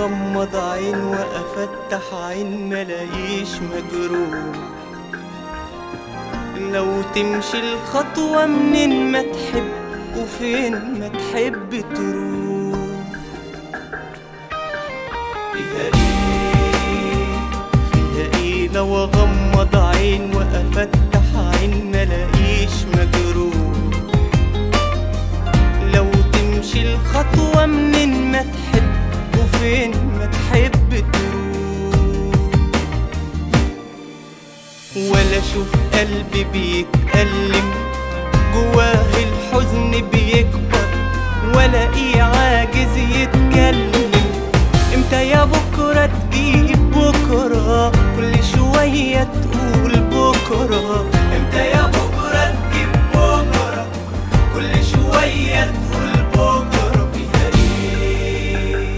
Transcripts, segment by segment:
اغمض عين وافتح عين ملاقيش مجروح لو تمشي الخطوة منين ما تحب وفين ما تحب تروح فيها ايه فيها ايه لو اغمض عين وافتح عين ملاقيش مجروح لو تمشي الخطوة منين ما تحب وفين ما تحب تروح ولا اشوف قلبي بيتألم جواه الحزن بيكبر ولا ايه عاجز يتكلم امتى يا بكرة تجيب بكرة كل شوية تقول بكرة امتى يا بكرة تجيب بكرة كل شوية تقول بكرة فيها ايه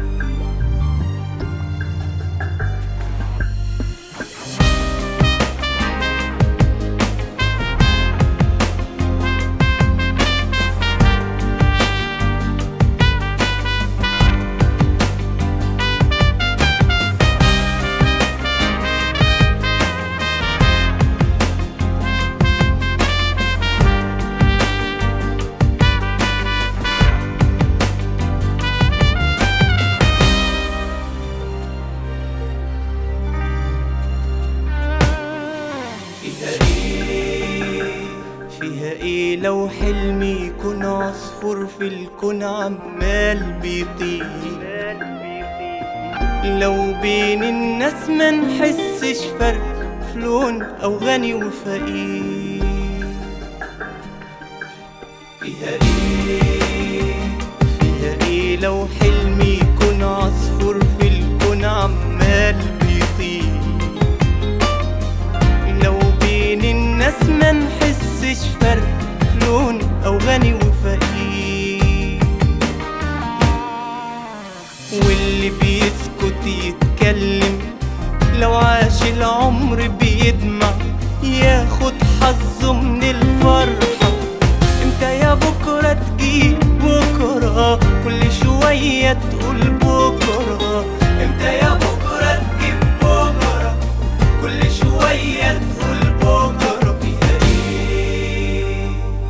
فيها ايه فيها ايه لو حلمي يكون عصفور في الكون عمال بيطير لو بين الناس ما نحسش فرق في لون او غني وفقير فيها ايه فيها ايه لو حلمي يكون عصفور في الكون عمال بيطير لو بين الناس ما نحسش فرق لون او غني وفقير واللي بيسكت يتكلم لو عاش العمر بيدمع ياخد حظه من الفرحة امتى يا بكرة تجيب بكرة كل شوية تقول بكرة امتى يا بكرة تجيب بكرة كل شوية تقول بكرة فيها ايه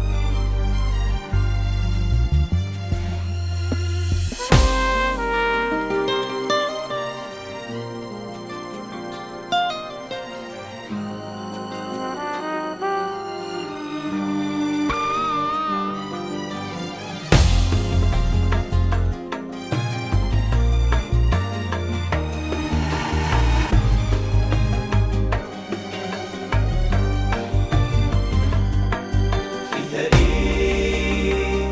فيها ايه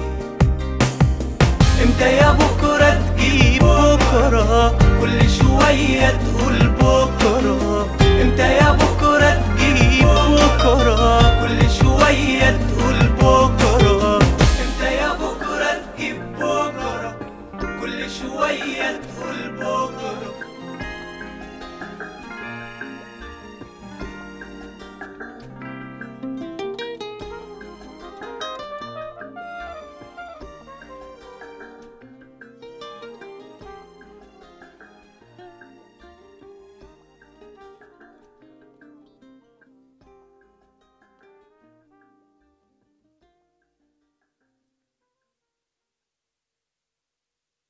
امتى يا بكرة تجيب بكرة كل شوية تقول بكرة امتى يا بكرة تجيب بكرة كل شوية تقول بكرة امتى يا بكرة تجيب بكرة كل شوية تقول بكرة